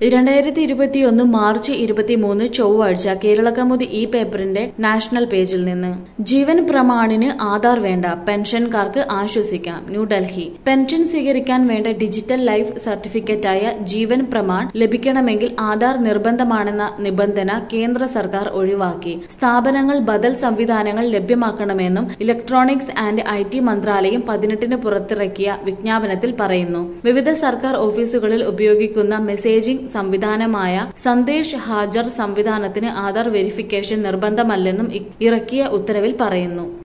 രണ്ടായിരത്തി ഇരുപത്തിയൊന്ന് മാർച്ച് ഇരുപത്തിമൂന്ന് ചൊവ്വാഴ്ച കേരളകൗമുദി ഈ പേപ്പറിന്റെ നാഷണൽ പേജിൽ നിന്ന് ജീവൻ പ്രമാണിന് ആധാർ വേണ്ട പെൻഷൻകാർക്ക് ആശ്വസിക്കാം ന്യൂഡൽഹി പെൻഷൻ സ്വീകരിക്കാൻ വേണ്ട ഡിജിറ്റൽ ലൈഫ് സർട്ടിഫിക്കറ്റായ ജീവൻ പ്രമാൺ ലഭിക്കണമെങ്കിൽ ആധാർ നിർബന്ധമാണെന്ന നിബന്ധന കേന്ദ്ര സർക്കാർ ഒഴിവാക്കി സ്ഥാപനങ്ങൾ ബദൽ സംവിധാനങ്ങൾ ലഭ്യമാക്കണമെന്നും ഇലക്ട്രോണിക്സ് ആൻഡ് ഐ ടി മന്ത്രാലയം പതിനെട്ടിന് പുറത്തിറക്കിയ വിജ്ഞാപനത്തിൽ പറയുന്നു വിവിധ സർക്കാർ ഓഫീസുകളിൽ ഉപയോഗിക്കുന്ന മെസ്സേജിംഗ് സംവിധാനമായ സന്ദേശ് ഹാജർ സംവിധാനത്തിന് ആധാർ വെരിഫിക്കേഷൻ നിർബന്ധമല്ലെന്നും ഇ- ഇറക്കിയ ഉത്തരവിൽ പറയുന്നു